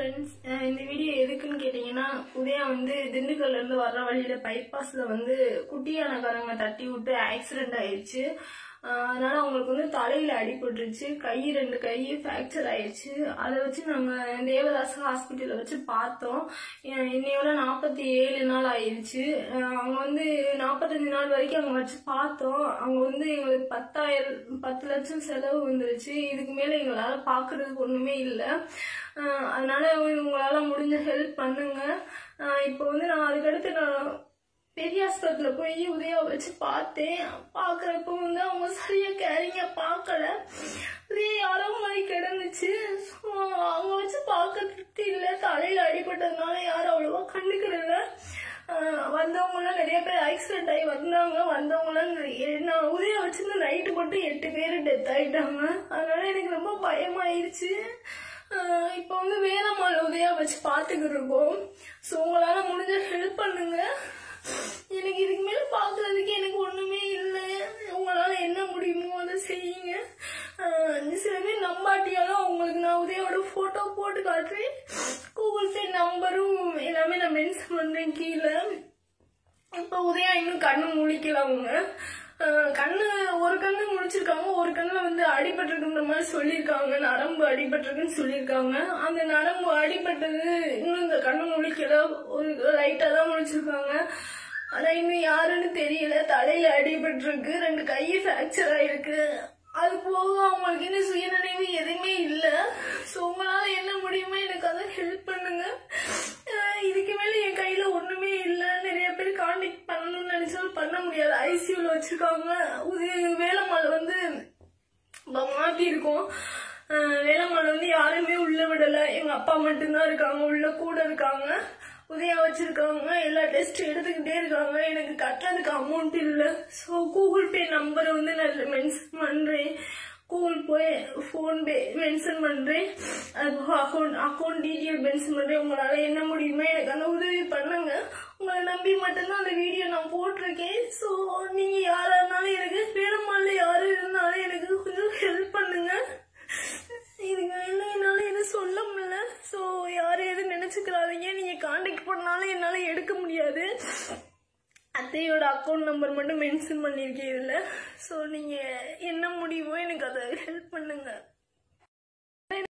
friends இந்த video எதுக்குன்னு கேட்டிங்கன்னா உதயா வந்து திண்டுக்கல்ல இருந்து வர்ற வழியில பைபாஸ்ல வந்து குட்டியானக்காரங்க தட்டி விட்டு ஆக்சிடென்ட் ஆயிடுச்சு அஹ் அதனால அவங்களுக்கு வந்து தலையில அடிபட்டுருச்சு கை ரெண்டு கை ஃப்ராக்சர் ஆயிடுச்சு அதை வச்சு நாங்க தேவதாஸ் ஹாஸ்பிட்டல்ல வச்சு பார்த்தோம் அஹ் இன்னையோட நாற்பத்தி ஏழு நாள் ஆயிடுச்சு அஹ் அவங்க வந்து நாற்பத்தஞ்சு நாள் வரைக்கும் அவங்க வச்சு பார்த்தோம் அவங்க வந்து எங்களுக்கு பத்தாயிரம் பத்து லட்சம் செலவு வந்துருச்சு இதுக்கு மேல எங்களால பாக்குறதுக்கு ஒண்ணுமே இல்லை அதனால உங்களால முடிஞ்ச ஹெல்ப் பண்ணுங்க அஹ் இப்போ வந்து நான் அதுக்கடுத்து நான் பெரிய ஆஸ்பத்திரியில போய் உதயா வச்சு பார்த்தேன் பாக்குறப்ப வந்து அவங்க சரியா கேரிங்கா பார்க்கல உதயா யாரோ மாதிரி கிடந்துச்சு So, அவங்க வச்சு பார்க்க திருப்தி இல்லை தலையில அடிபட்டதுனால யாரும் அவ்வளவா கண்டுக்கிறல வந்தவங்க எல்லாம் நிறைய பேர் ஆக்சிடென்ட் ஆகி வந்தாங்க வந்தவங்க எல்லாம் நிறைய- நான் உதயா வச்சிருந்த நைட்டு மட்டும் எட்டு பேர் டெத் ஆயிட்டாங்க அதனால எனக்கு ரொம்ப பயமாயிருச்சு ஆஹ் இப்போ வந்து வேலம்மாள் உதயா வச்சு பார்த்துக்கிட்டு இருக்கோம் ஸோ உங்களால முடிஞ்ச ஹெல்ப் பண்ணுங்க எனக்கு இதுக்கு மேல பாக்குறதுக்கு எனக்கு ஒண்ணுமே இல்லை உங்களால என்ன முடியுமோ அதை செய்யுங்க ஆஹ் சில பேர் நம்பாட்டியாலும் உங்களுக்கு நான் உதயோட போட்டோ போட்டு காட்டுறேன் கூகுள் பே நம்பரும் எல்லாமே நான் மென்ஷன் பண்றேன் கீழே இப்ப உதயா இன்னும் கண்ணு முழிக்கல அவங்க ஆஹ் கண்ணு ஒரு கண்ணு முழிச்சிருக்காங்க ஒரு கண்ணுல வந்து அடிபட்டிருக்குன்ற மாதிரி சொல்லியிருக்காங்க நரம்பு அடிபட்டிருக்குன்னு சொல்லியிருக்காங்க அந்த நரம்பு அடிபட்டது இன்னும் இந்த கண்ணு முழிக்கல ஒரு லைட்டா தான் முழிச்சிருக்காங்க ஆனா இன்னும் யாருன்னு தெரியல தலையில அடிபட்டிருக்கு ரெண்டு கை ஃபிராக்சர் ஆயிருக்கு அது போக அவங்களுக்கு இன்னும் சுயநினைவு எதுவுமே இல்ல சோ உங்களால என்ன முடியுமோ எனக்கு அதை ஹெல்ப் பண்ணுங்க அஹ் இதுக்கு மேல என் கையில ஒண்ணுமே இல்ல நிறைய பேர் காண்டாக்ட் பண்ணணும்னு நினைச்சாலும் பண்ண முடியாது ஐசியூல வச்சிருக்காங்க உதய வேலம்மாள் வந்து இப்ப மாத்தி இருக்கோம் அஹ் வேலம்மாள் வந்து யாருமே உள்ள விடல எங்க அப்பா மட்டும்தான் இருக்காங்க உள்ள கூட இருக்காங்க உதயா வச்சிருக்காங்க எல்லா டெஸ்ட் எடுத்துக்கிட்டே இருக்காங்க எனக்கு கட்டுறதுக்கு அமௌண்ட் இல்ல ஸோ கூகுள் பே நம்பரை வந்து நான் மென்ஷன் பண்றேன் Google Pay PhonePe mention பண்றேன் அது அக்கௌண்ட் அக்கௌண்ட் டீட்டெயில் மென்ஷன் பண்றேன் உங்களால என்ன முடியுமோ எனக்கு அந்த உதவி பண்ணுங்க உங்களை நம்பி மட்டும்தான் அந்த வீடியோ நான் போட்டிருக்கேன் ஸோ நீங்க யாரா இருந்தாலும் எனக்கு வேணுமால யாரு இருந்தாலும் எனக்கு கொஞ்சம் ஹெல்ப் பண்ணுங்க இதுக்கு என்ன என்னால எதுவும் சொல்ல முடியல ஸோ யாரும் எதுவும் நினைச்சுக்கிறாதீங்க நீங்க காண்டாக்ட் பண்ணாலும் என்னால எடுக்க முடியாது அத்தையோட அக்கௌண்ட் நம்பர் மட்டும் மென்ஷன் பண்ணியிருக்கேன் இதுல ஸோ நீங்க என்ன முடியுமோ எனக்கு அதை ஹெல்ப் பண்ணுங்க